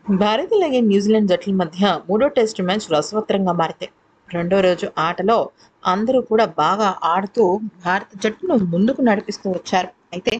భారత్ అలాగే న్యూజిలాండ్ జట్ల మధ్య మూడో టెస్ట్ మ్యాచ్ రసవత్తరంగా మారితే రెండో రోజు ఆటలో అందరూ కూడా బాగా ఆడుతూ భారత జట్టును ముందుకు నడిపిస్తూ వచ్చారు అయితే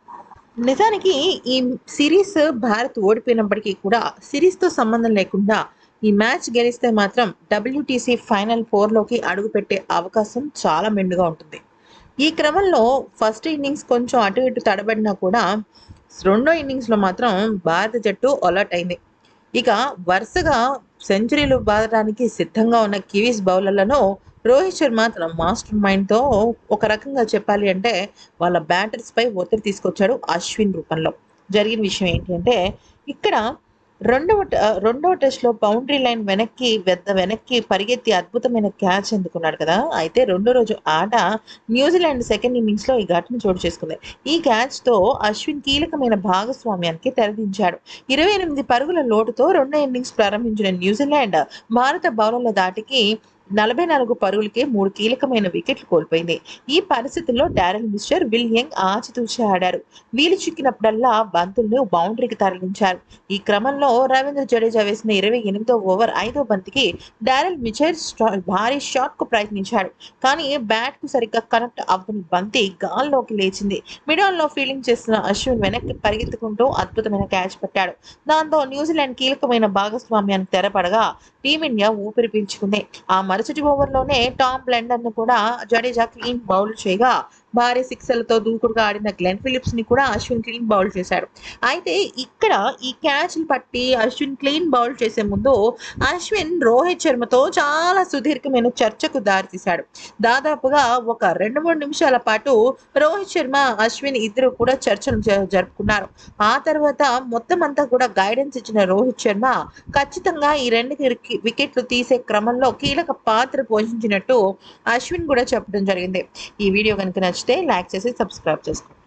నిజానికి ఈ సిరీస్ భారత్ ఓడిపోయినప్పటికీ కూడా సిరీస్తో సంబంధం లేకుండా ఈ మ్యాచ్ గెలిస్తే మాత్రం డబ్ల్యూటీసీ ఫైనల్ ఫోర్లోకి అడుగుపెట్టే అవకాశం చాలా మెండుగా ఉంటుంది ఈ క్రమంలో ఫస్ట్ ఇన్నింగ్స్ కొంచెం అటు ఇటు తడబడినా కూడా రెండో ఇన్నింగ్స్లో మాత్రం భారత జట్టు అలర్ట్ అయింది ఇక వరుసగా సెంచరీలు బాదడానికి సిద్ధంగా ఉన్న కివీస్ బౌలర్లను రోహిత్ శర్మ తన మాస్టర్ మైండ్తో ఒక రకంగా చెప్పాలి అంటే వాళ్ళ బ్యాటర్స్ పై ఒత్తిడి తీసుకొచ్చాడు అశ్విన్ రూపంలో జరిగిన విషయం ఏంటి అంటే ఇక్కడ రెండవ ట- రెండవ టెస్ట్లో బౌండరీ లైన్ వెనక్కి వెద్ద వెనక్కి పరిగెత్తి అద్భుతమైన క్యాచ్ అందుకున్నాడు కదా అయితే రెండో రోజు ఆట న్యూజిలాండ్ సెకండ్ ఇన్నింగ్స్లో ఈ ఘటన చోటు చేసుకుంది ఈ క్యాచ్తో అశ్విన్ కీలకమైన భాగస్వామ్యానికి తెరదించాడు ఇరవై ఎనిమిది పరుగుల లోటుతో రెండో ఇన్నింగ్స్ ప్రారంభించిన న్యూజిలాండ్ భారత బౌలర్ల దాటికి నలభై నాలుగు పరుగులకే మూడు కీలకమైన వికెట్లు కోల్పోయింది ఈ పరిస్థితుల్లో డారెల్ మిస్టర్ విల్ యంగ్ ఆచితూచి ఆడారు వీలు చిక్కినప్పుడల్లా బంతుల్ని బౌండరీకి తరలించారు ఈ క్రమంలో రవీంద్ర జడేజా వేసిన ఇరవై ఎనిమిదో ఓవర్ ఐదో బంతికి డారెల్ మిచర్ స్టా- భారీ షాట్ కు ప్రయత్నించాడు కానీ బ్యాట్ కు సరిగ్గా కనెక్ట్ అవ్వని బంతి గాల్లోకి లేచింది మిడాల్లో ఫీల్డింగ్ చేస్తున్న అశ్విన్ వెనక్కి పరిగెత్తుకుంటూ అద్భుతమైన క్యాచ్ పట్టాడు దాంతో న్యూజిలాండ్ కీలకమైన భాగస్వామ్యానికి తెరపడగా టీమిండియా ఊపిరి పీల్చుకుంది ఆ మరుసటి ఓవర్లోనే టామ్ బ్లెండర్ ను కూడా జడేజా క్లీన్ బౌల్ చేయగా భారీ సిక్సర్లతో దూకుడుగా ఆడిన గ్లెన్ ఫిలిప్స్ ని కూడా అశ్విన్ క్లీన్ బౌల్ చేశాడు అయితే ఇక్కడ ఈ క్యాచ్ పట్టి అశ్విన్ క్లీన్ బౌల్ చేసే ముందు అశ్విన్ రోహిత్ శర్మతో చాలా సుదీర్ఘమైన చర్చకు దారితీశాడు దాదాపుగా ఒక రెండు మూడు నిమిషాల పాటు రోహిత్ శర్మ అశ్విన్ ఇద్దరు కూడా చర్చలు జ- జరుపుకున్నారు ఆ తర్వాత మొత్తం అంతా కూడా గైడెన్స్ ఇచ్చిన రోహిత్ శర్మ ఖచ్చితంగా ఈ రెండు కి- వికెట్లు తీసే క్రమంలో కీలక పాత్ర పోషించినట్టు అశ్విన్ కూడా చెప్పడం జరిగింది ఈ వీడియో కనుక నచ్చితే లైక్ చేసి సబ్స్క్రైబ్ చేసుకోండి